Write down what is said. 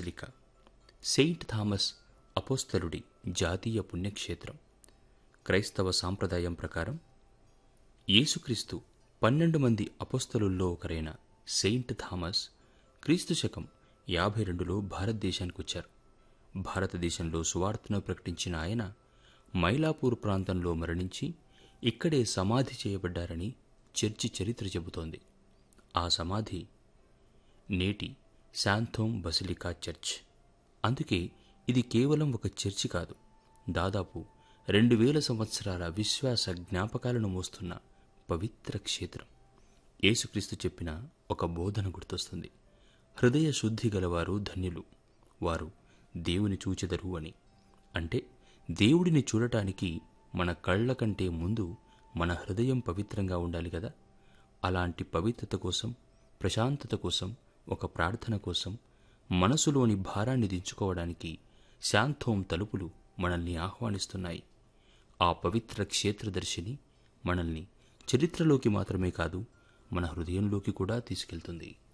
basilica Saint Thomas అపోస్తలుడి జాతీయ పుణ్యక్షేత్రం క్రైస్తవ సాంప్రదాయం ప్రకారం యేసుక్రీస్తు పన్నెండు మంది అపోస్తలుల్లో ఒకరైన సెయింట్ థామస్ క్రీస్తు శకం యాభై రెండులో భారతదేశానికి వచ్చారు భారతదేశంలో సువార్తను ప్రకటించిన ఆయన మైలాపూర్ ప్రాంతంలో మరణించి ఇక్కడే సమాధి చేయబడ్డారని చర్చి చరిత్ర చెబుతోంది ఆ సమాధి నేటి శాంథోమ్ బసిలికా చర్చ్ అందుకే ఇది కేవలం ఒక చర్చి కాదు దాదాపు రెండు వేల సంవత్సరాల విశ్వాస జ్ఞాపకాలను మోస్తున్న పవిత్ర క్షేత్రం యేసుక్రీస్తు చెప్పిన ఒక బోధన గుర్తొస్తుంది హృదయ శుద్ధి గలవారు ధన్యులు వారు దేవుని చూచెదరు అని అంటే దేవుడిని చూడటానికి మన కళ్ళ కంటే ముందు మన హృదయం పవిత్రంగా ఉండాలి కదా అలాంటి పవిత్రత కోసం ప్రశాంతత కోసం ఒక ప్రార్థన కోసం మనసులోని భారాన్ని దించుకోవడానికి శాంతోం తలుపులు మనల్ని ఆహ్వానిస్తున్నాయి ఆ పవిత్ర క్షేత్రదర్శిని మనల్ని చరిత్రలోకి మాత్రమే కాదు మన హృదయంలోకి కూడా తీసుకెళ్తుంది